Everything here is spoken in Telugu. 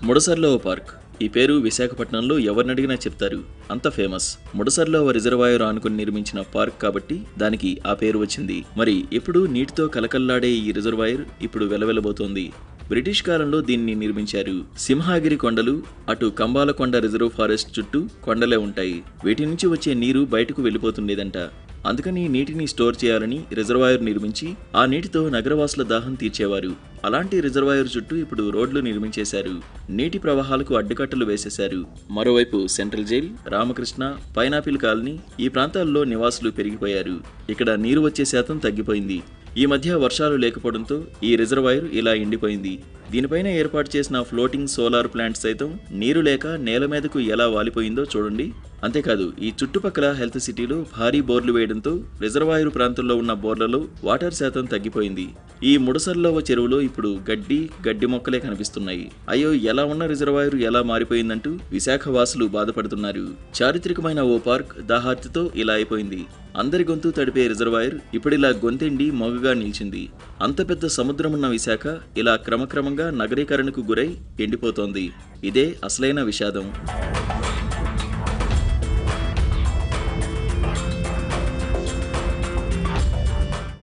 ముడసర్లో పార్క్ ఈ పేరు విశాఖపట్నంలో ఎవరినడిగినా చెప్తారు అంత ఫేమస్ ముడసర్లో రిజర్వాయర్ ఆనుకుని నిర్మించిన పార్క్ కాబట్టి దానికి ఆ పేరు వచ్చింది మరి ఎప్పుడు నీటితో కలకల్లాడే ఈ రిజర్వాయర్ ఇప్పుడు వెలవెలబోతోంది బ్రిటిష్ కాలంలో దీన్ని నిర్మించారు సింహాగిరి కొండలు అటు కంబాలకొండ రిజర్వ్ ఫారెస్ట్ చుట్టూ కొండలే ఉంటాయి వీటి నుంచి వచ్చే నీరు బయటకు వెళ్ళిపోతుండేదంట అందుకని నీటిని స్టోర్ చేయాలని రిజర్వాయర్ నిర్మించి ఆ నీటితో నగరవాసుల దాహం తీర్చేవారు అలాంటి రిజర్వాయర్ చుట్టూ ఇప్పుడు రోడ్లు నిర్మించేశారు నీటి ప్రవాహాలకు అడ్డుకట్టలు వేసేశారు మరోవైపు central jail Ramakrishna pineapple colony ఈ ప్రాంతాల్లో నివాసులు పెరిగిపోయారు ఇక్కడ నీరు వచ్చే శాతం తగ్గిపోయింది ఈ మధ్య వర్షాలు లేకపోవడంతో ఈ రిజర్వాయర్ ఇలా ఎండిపోయింది దీనిపైన ఏర్పాటు చేసిన ఫ్లోటింగ్ సోలార్ ప్లాంట్ సైతం నీరు లేక నేల మీదకు ఎలా వాలిపోయిందో చూడండి అంతేకాదు ఈ చుట్టుపక్కల హెల్త్ సిటీలో భారీ బోర్లు వేయడంతో రిజర్వాయర్ ప్రాంతంలో ఉన్న బోర్లలో వాటర్ శాతం తగ్గిపోయింది ఈ ముడసర్లవ చెరువులో ఇప్పుడు గడ్డి గడ్డి మొక్కలే కనిపిస్తున్నాయి అయ్యో ఎలా ఉన్న రిజర్వాయర్ ఎలా మారిపోయిందంటూ విశాఖ వాసులు బాధపడుతున్నారు చారిత్రకమైన ఓ పార్క్ దాహార్తితో ఇలా అయిపోయింది అందరి గొంతు తడిపే రిజర్వాయర్ ఇప్పుడిలా గొంతెండి మొగగా నిలిచింది అంత పెద్ద సముద్రమున్న విశాఖ ఇలా క్రమక్రమంగా నగరీకరణకు గురై ఎండిపోతోంది ఇదే అసలైన విషాదం